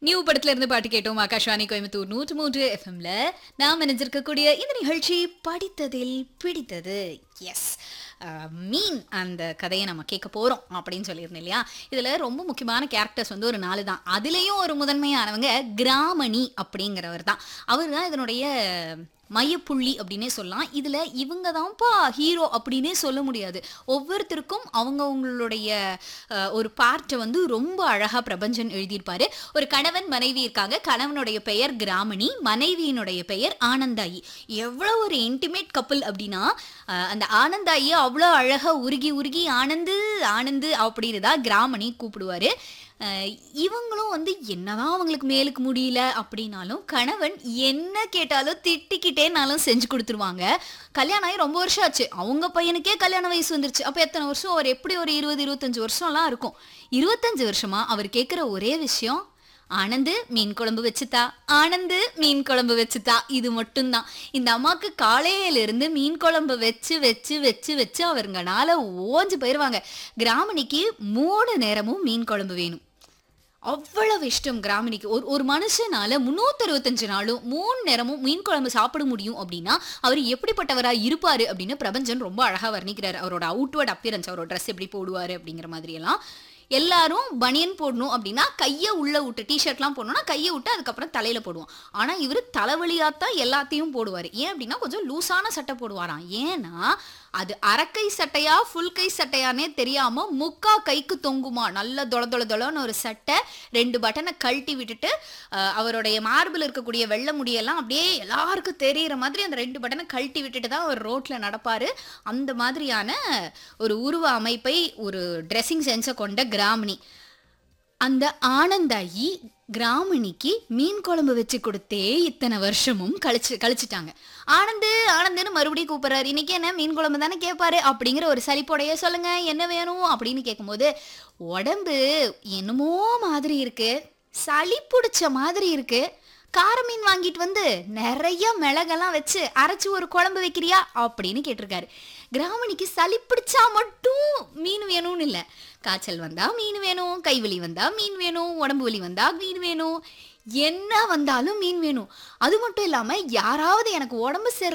new படத்துல இருந்து பாட்டு கேட்டோம் ஆகாஷ்வாணி கோயம்புத்தூர் நூற்று மூன்று எஃப்எம்ல நாம் நினைஞ்சிருக்கக்கூடிய இந்த நிகழ்ச்சி படித்ததில் பிடித்தது எஸ் மீன் அந்த கதையை நம்ம கேட்க போறோம் அப்படின்னு சொல்லியிருந்தேன் இல்லையா இதுல ரொம்ப முக்கியமான கேரக்டர்ஸ் வந்து ஒரு நாலு தான் அதுலயும் ஒரு முதன்மையானவங்க கிராமணி அப்படிங்கிறவர் தான் அவர் தான் இதனுடைய மையப்புள்ளி அப்படின்னே சொல்லலாம் இதுல இவங்க தான்ப்பா ஹீரோ அப்படின்னே சொல்ல முடியாது ஒவ்வொருத்தருக்கும் அவங்கவுங்களுடைய அஹ், ஒரு பார்ட்டை வந்து ரொம்ப அழகா பிரபஞ்சன் எழுதியிருப்பாரு ஒரு கணவன் மனைவி இருக்காங்க கணவனுடைய பெயர் கிராமணி மனைவியினுடைய பெயர் ஆனந்தாயி எவ்வளோ ஒரு இன்டிமேட் கப்பல் அப்படின்னா அஹ், அந்த ஆனந்தாயி அவ்வளோ அழகா உருகி உருகி ஆனந்து ஆனந்து அப்படின்னு தான் கிராமணி கூப்பிடுவாரு அஹ் இவங்களும் வந்து என்னதான் அவங்களுக்கு மேலுக்கு முடியல அப்படின்னாலும் கணவன் என்ன கேட்டாலும் திட்டிக்கிட்டேனாலும் செஞ்சு கொடுத்துருவாங்க கல்யாணம் ஆகி ரொம்ப வருஷம் ஆச்சு அவங்க பையனுக்கே கல்யாண வயசு வந்துருச்சு அப்போ எத்தனை வருஷம் அவர் எப்படி ஒரு இருபது இருபத்தஞ்சு வருஷம்லாம் இருக்கும் இருபத்தஞ்சு வருஷமா அவர் கேட்குற ஒரே விஷயம் ஆனந்து மீன் குழம்பு வச்சுத்தா ஆனந்து மீன் குழம்பு வச்சுத்தா இது மட்டும்தான் இந்த அம்மாவுக்கு காலையிலிருந்து மீன் குழம்பு வச்சு வச்சு வச்சு வச்சு அவருங்கனால ஓஞ்சு போயிடுவாங்க கிராமணிக்கு மூணு நேரமும் மீன் குழம்பு வேணும் அவ்வளவு இஷ்டம் கிராமினிக்கு ஒரு ஒரு மனுஷனால முன்னூத்தி அறுபத்தஞ்சு நாளும் மூணு நேரமும் மீன் குழம்பு சாப்பிட முடியும் அப்படின்னா அவர் எப்படிப்பட்டவரா இருப்பாரு அப்படின்னு பிரபஞ்சன் ரொம்ப அழகா வர்ணிக்கிறாரு அவரோட அவுட்வர்ட் அப்பியரன்ஸ் அவரோட ட்ரெஸ் எப்படி போடுவாரு அப்படிங்கிற மாதிரி எல்லாம் எல்லாரும் பனியன் போடணும் அப்படின்னா கையை உள்ள விட்டு டிஷர்ட்லாம் போடணும்னா கையை விட்டு அதுக்கப்புறம் தலையில போடுவோம் ஆனா இவர் தலைவலியாத்தான் எல்லாத்தையும் போடுவார் ஏன் அப்படின்னா கொஞ்சம் லூசான சட்டை போடுவாராம் ஏன்னா அது அரைக்கை சட்டையா ஃபுல் கை சட்டையானே தெரியாம முக்கா கைக்கு தொங்குமா நல்ல தொள தொள தொளன்னு ஒரு சட்டை ரெண்டு பட்டனை கழட்டி விட்டுட்டு அஹ், அவருடைய மார்பில் இருக்கக்கூடிய வெள்ளை முடியெல்லாம் அப்படியே எல்லாருக்கும் தெரியிற மாதிரி அந்த ரெண்டு பட்டனை கழட்டி விட்டுட்டு தான் அவர் ரோட்ல நடப்பாரு அந்த மாதிரியான ஒரு உருவ அமைப்பை ஒரு ட்ரெஸ்ஸிங் சென்ஸை கொண்ட கிராமினி அந்த ஆனந்தாயி கிராமணிக்கு மீன் குழம்பு வச்சு கொடுத்தே இத்தனை வருஷமும் கழிச்சு கழிச்சிட்டாங்க ஆனந்து ஆனந்துன்னு மறுபடியும் கூப்பிடுறாரு இன்னைக்கு என்ன மீன் குழம்பு தானே கேட்பாரு அப்படிங்கிற ஒரு சலிப்போடைய சொல்லுங்க என்ன வேணும் அப்படின்னு கேட்கும்போது உடம்பு என்னமோ மாதிரி இருக்கு சளி பிடிச்ச மாதிரி இருக்கு கார மீன் வாங்கிட்டு வந்து நிறைய மிளகெல்லாம் வச்சு அரைச்சு ஒரு குழம்பு வைக்கிறியா அப்படின்னு கேட்டிருக்காரு கிராமணிக்கு சளி பிடிச்சா மட்டும் மீன் வேணும்னு இல்லை காய்ச்சல் வந்தா மீன் வேணும் கைவலி வந்தா மீன் வேணும் உடம்பு வலி வந்தா மீன் வேணும் என்ன வந்தாலும் மீன் வேணும் அது மட்டும் இல்லாம யாராவது எனக்கு உடம்பு சரி